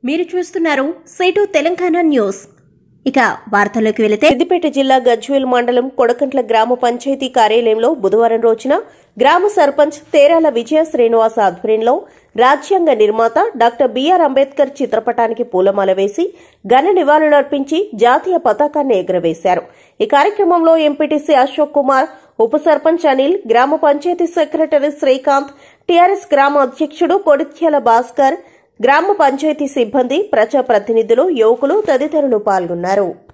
మీరు చూస్తున్నారు సేటు తెలంగాణ న్యూస్ ఇక వార్తల్లోకి వెళితే సిద్దిపేట జిల్లా గజ్వేల్ మండలం కొడకంట్ల గ్రామ పంచాయతీ కార్యాలయంలో బుధవారం రోజున గ్రామ సర్పంచ్ తేరాల విజయ శ్రీనివాస్ ఆధ్వర్యంలో రాజ్యాంగ నిర్మాత డాక్టర్ బిఆర్ అంబేద్కర్ చిత్రపటానికి పూలమాల వేసి ఘన నివాళులర్పించి జాతీయ పతాకాన్ని ఎగురవేశారు ఈ కార్యక్రమంలో ఎంపీటీసీ అశోక్ కుమార్ ఉప సర్పంచ్ అనిల్ గ్రామ పంచాయతీ సెక్రటరీ శ్రీకాంత్ టీఆర్ఎస్ గ్రామ అధ్యక్షుడు కొడిత్యాల భాస్కర్ గ్రామ పంచాయతీ సిబ్బంది ప్రజాప్రతినిధులు యువకులు తదితరులు పాల్గొన్నారు